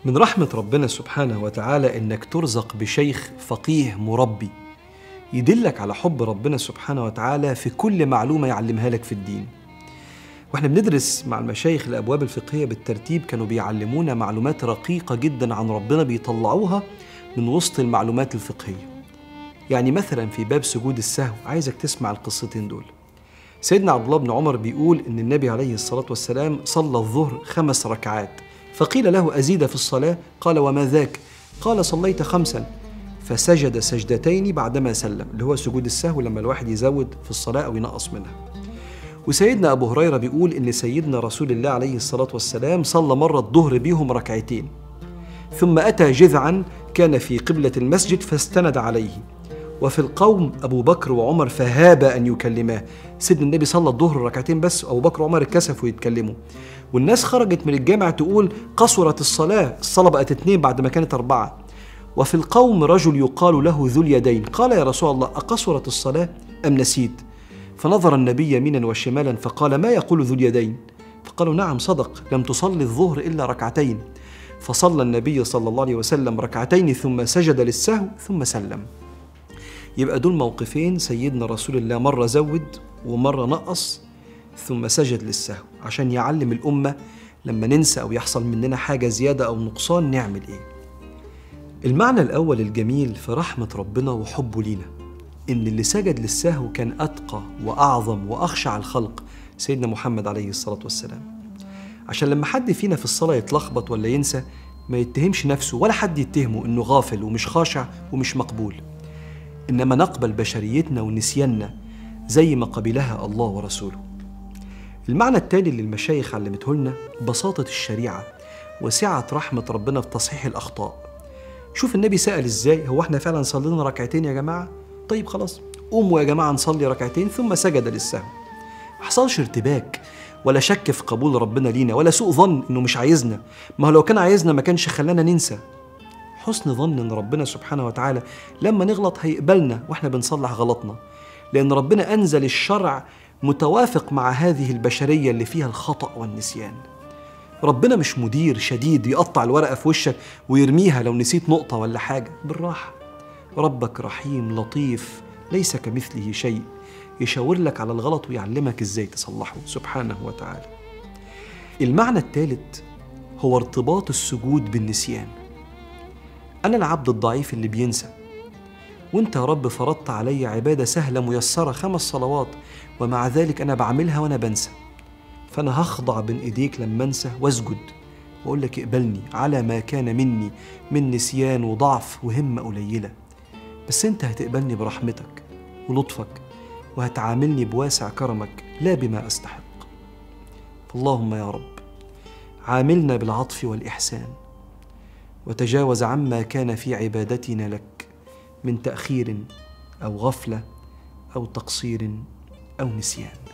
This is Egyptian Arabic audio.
من رحمة ربنا سبحانه وتعالى إنك ترزق بشيخ فقيه مربي يدلك على حب ربنا سبحانه وتعالى في كل معلومة يعلمها لك في الدين واحنا بندرس مع المشايخ الأبواب الفقهية بالترتيب كانوا بيعلمونا معلومات رقيقة جدا عن ربنا بيطلعوها من وسط المعلومات الفقهية يعني مثلا في باب سجود السهو عايزك تسمع القصتين دول سيدنا عبد الله بن عمر بيقول ان النبي عليه الصلاه والسلام صلى الظهر خمس ركعات فقيل له ازيد في الصلاه قال وما ذاك قال صليت خمسا فسجد سجدتين بعدما سلم اللي هو سجود السهو لما الواحد يزود في الصلاه او ينقص منها وسيدنا ابو هريره بيقول ان سيدنا رسول الله عليه الصلاه والسلام صلى مره الظهر بيهم ركعتين ثم اتى جذعا كان في قبله المسجد فاستند عليه وفي القوم أبو بكر وعمر فهاب أن يكلماه سيدنا النبي صلى الظهر ركعتين بس أبو بكر وعمر اتكسفوا يتكلموا والناس خرجت من الجامع تقول قصرت الصلاة الصلاة بقت اتنين بعد ما كانت أربعة وفي القوم رجل يقال له ذو اليدين قال يا رسول الله أقصرت الصلاة أم نسيت فنظر النبي يمينا وشمالا فقال ما يقول ذو اليدين فقالوا نعم صدق لم تصلي الظهر إلا ركعتين فصلى النبي صلى الله عليه وسلم ركعتين ثم سجد للسهو ثم سلم يبقى دول موقفين سيدنا رسول الله مرة زود ومرة نقص ثم سجد للسهو عشان يعلم الأمة لما ننسى أو يحصل مننا حاجة زيادة أو نقصان نعمل إيه المعنى الأول الجميل في رحمة ربنا وحبه لينا إن اللي سجد للسهو كان أتقى وأعظم وأخشع الخلق سيدنا محمد عليه الصلاة والسلام عشان لما حد فينا في الصلاة يتلخبط ولا ينسى ما يتهمش نفسه ولا حد يتهمه إنه غافل ومش خاشع ومش مقبول انما نقبل بشريتنا ونسياننا زي ما قبلها الله ورسوله. المعنى التالي اللي المشايخ علمته لنا بساطة الشريعة وسعة رحمة ربنا في تصحيح الأخطاء. شوف النبي سأل إزاي هو إحنا فعلا صلينا ركعتين يا جماعة؟ طيب خلاص قوموا يا جماعة نصلي ركعتين ثم سجد للسهو. ما حصلش ارتباك ولا شك في قبول ربنا لينا ولا سوء ظن إنه مش عايزنا، ما هو لو كان عايزنا ما كانش خلانا ننسى حسن ظن ان ربنا سبحانه وتعالى لما نغلط هيقبلنا واحنا بنصلح غلطنا لان ربنا انزل الشرع متوافق مع هذه البشريه اللي فيها الخطا والنسيان ربنا مش مدير شديد يقطع الورقه في وشك ويرميها لو نسيت نقطه ولا حاجه بالراحه ربك رحيم لطيف ليس كمثله شيء يشاور لك على الغلط ويعلمك ازاي تصلحه سبحانه وتعالى المعنى الثالث هو ارتباط السجود بالنسيان أنا العبد الضعيف اللي بينسى وانت يا رب فرضت علي عبادة سهلة ميسرة خمس صلوات ومع ذلك أنا بعملها وأنا بنسى فأنا هخضع بين إيديك لما أنسى وأسجد وأقول لك اقبلني على ما كان مني من نسيان وضعف وهمة قليلة بس أنت هتقبلني برحمتك ولطفك وهتعاملني بواسع كرمك لا بما أستحق فاللهم يا رب عاملنا بالعطف والإحسان وتجاوز عما كان في عبادتنا لك من تاخير او غفله او تقصير او نسيان